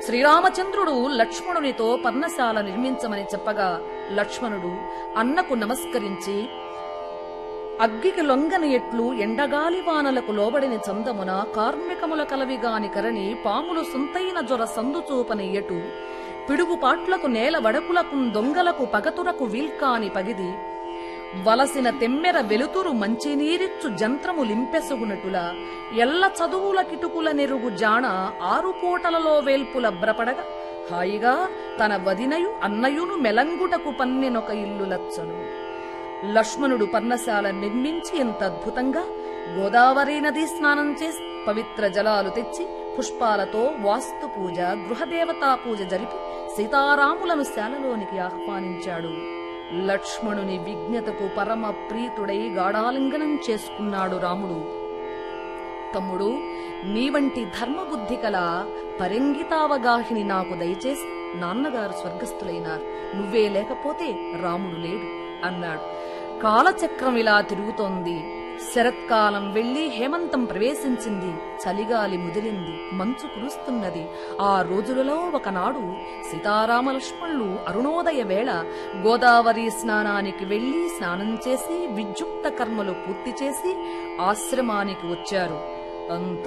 శ్రీరామచంద్రుడు లక్ష్మణునితో పర్ణశాల నిర్మించమని చెప్పగా లక్ష్మణుడు అన్నకు నమస్కరించి అగ్గికి లొంగని ఎట్లు ఎండగాలి వానలకు లోబడిన చందమున కార్మికముల కలవిగాని కరణి పాములు సొంతైన జొర సందు చూపని ఎటు పిడుగుపాట్లకు నేల వడపులకు దొంగలకు పగతురకు వీల్కాని పగిది వలసిన తెమ్మెర వెలుతురు మంచినీరిచ్చు జంత్రము లింపెసుగునటుల ఎల్ల చదువుల కిటుకుల నెరుగు జాణ ఆరు పూటలలో వేల్పుల బ్రపడగ హాయిగా తన వదినయు అన్నయును మెలంగుటకు పన్నెనొక ఇల్లు లచ్చను లక్ష్మణుడు పర్ణశాల నిర్మించి ఎంత అద్భుతంగా గోదావరి నది స్నానం చేసి పవిత్ర జలాలు తెచ్చి పుష్పాలతో వాస్తు పూజ గృహదేవతా పూజ జరిపి సీతారాములను శాలలోనికి ఆహ్వానించాడు లక్ష్మణుని విజ్ఞతకు పరమ ప్రీతుడై గాఢాలింగనం చేసుకున్నాడు రాముడు తమ్ముడు నీ వంటి ధర్మబుద్ధి కల పరంగితావగాహిని నాకు దయచేసి నాన్నగారు స్వర్గస్థులైనారు నువ్వే లేకపోతే రాముడు లేడు అన్నాడు కాలచక్రం ఇలా తిరుగుతోంది శరత్కాలం వెళ్లి హేమంతం ప్రవేశించింది చలిగాలి ముదిరింది మంచు కురుస్తున్నది ఆ రోజులలో ఒకనాడు సీతారామ లక్ష్మణులు అరుణోదయ వేళ గోదావరి స్నానానికి వెళ్లి స్నానం చేసి విద్యుక్త కర్మలు పూర్తి చేసి ఆశ్రమానికి వచ్చారు అంత